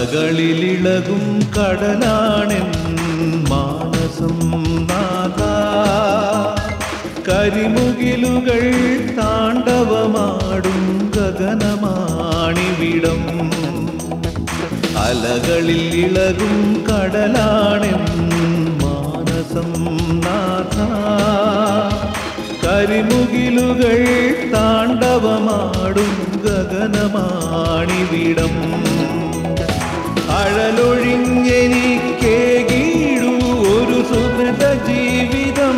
അലകളിലിളകും കടലാണെൻ മാനസം നാഥ കരിമുകിലുകൾ താണ്ഡവമാടും ഗഗനമാണിവിടം അലകളിൽ ഇളകും കടലാണെൻ മാനസം നാഥ കരിമുകിലുകൾ താണ്ഡവമാടും ഗഗനമാണിവിടം അഴലൊഴിഞ്ഞെനിക്കേകീടു ഒരു സുഹൃത ജീവിതം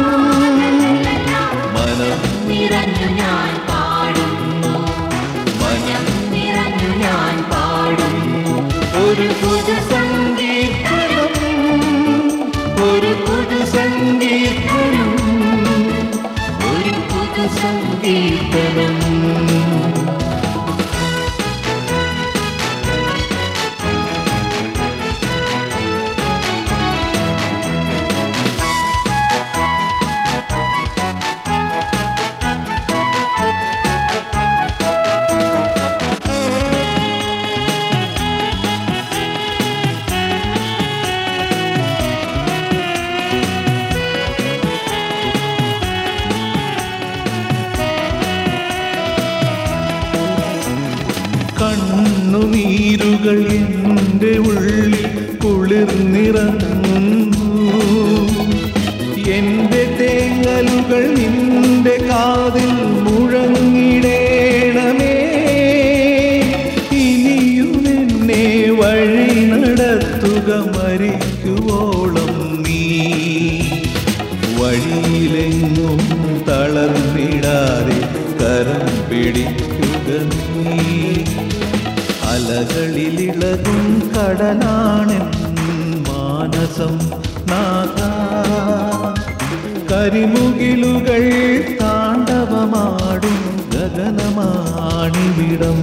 മനം നിറഞ്ഞു ഞാൻ പാടുന്നു മനം നിറഞ്ഞു ഞാൻ പാടുന്നു ഒരു പുതു സംഗീതം ഒരു പുതു സംഗീതം ഒരു പുതു സംഗീതം കണ്ണുനീരുകൾ എൻ്റെ ഉള്ളിൽ കുളിർന്നിറങ്ങുന്നു എൻ്റെ തേങ്ങലുകൾ നിന്റെ കാതിൽ മുഴങ്ങിടേണമേ ഇനിയും എന്നെ വഴി നടത്തുക മരിക്കുവോളം നീ വഴിയിലെങ്ങും തളർന്നിടാതെ കരം പിടിക്കുക നീ അലകളിലിളകും കടലാണെൻ മാനസം നാഥ കരിമുകിലുകൾ താണ്ഡവമാടും ഗഗനമാണിവിടം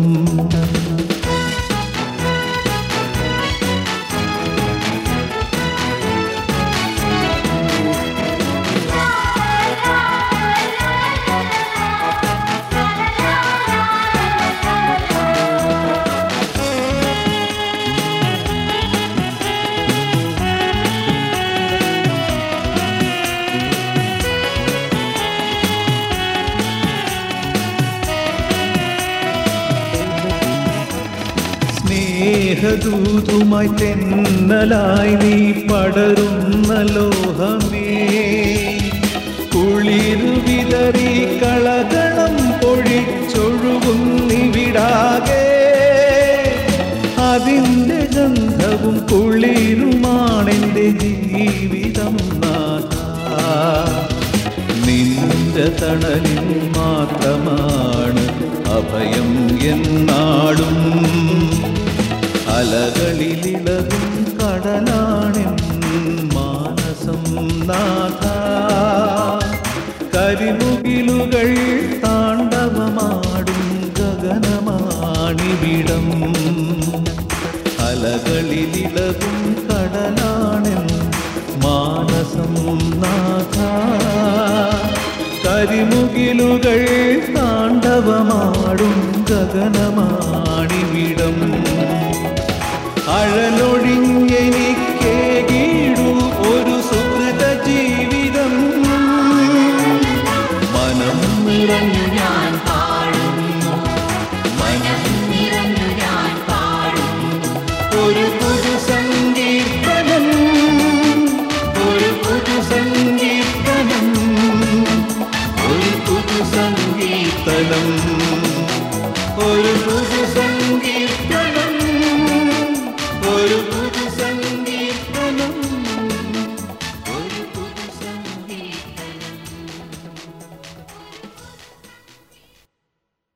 സ്നേഹദൂതുമായി തെന്നലായി നീ പടരുന്ന ലോഹമേ കുളിരു വിതറി കളകണം പൊഴിച്ചൊഴുകുന്നിവിടാകെ അതിൻ്റെ ഗന്ധവും കുളിരുമാണെൻ്റെ ജീവിതം നാഥ നിന്റെ തണലിൽ മാത്രമാണ് അഭയം എന്നാളും അലകളിലിളകും കടലാണെൻ മാനസം നാഥ കരിമുകിലുകൾ താണ്ഡവമാടും ഗഗനമാണിവിടം അലകളിലിളകും കടലാണെൻ മാനസം നാഥ കരിമുകിലുകൾ താണ്ഡവമാടും ഗഗനമാണിവിടം അഴലൊഴിഞ്ഞെനിക്കേകീടു ഒരു സുഹൃത ജീവിതം മനം നിറഞ്ഞു ഞാൻ പാടുന്നു മനം നിറഞ്ഞു ഞാൻ പാടുന്നു ഒരു പുതു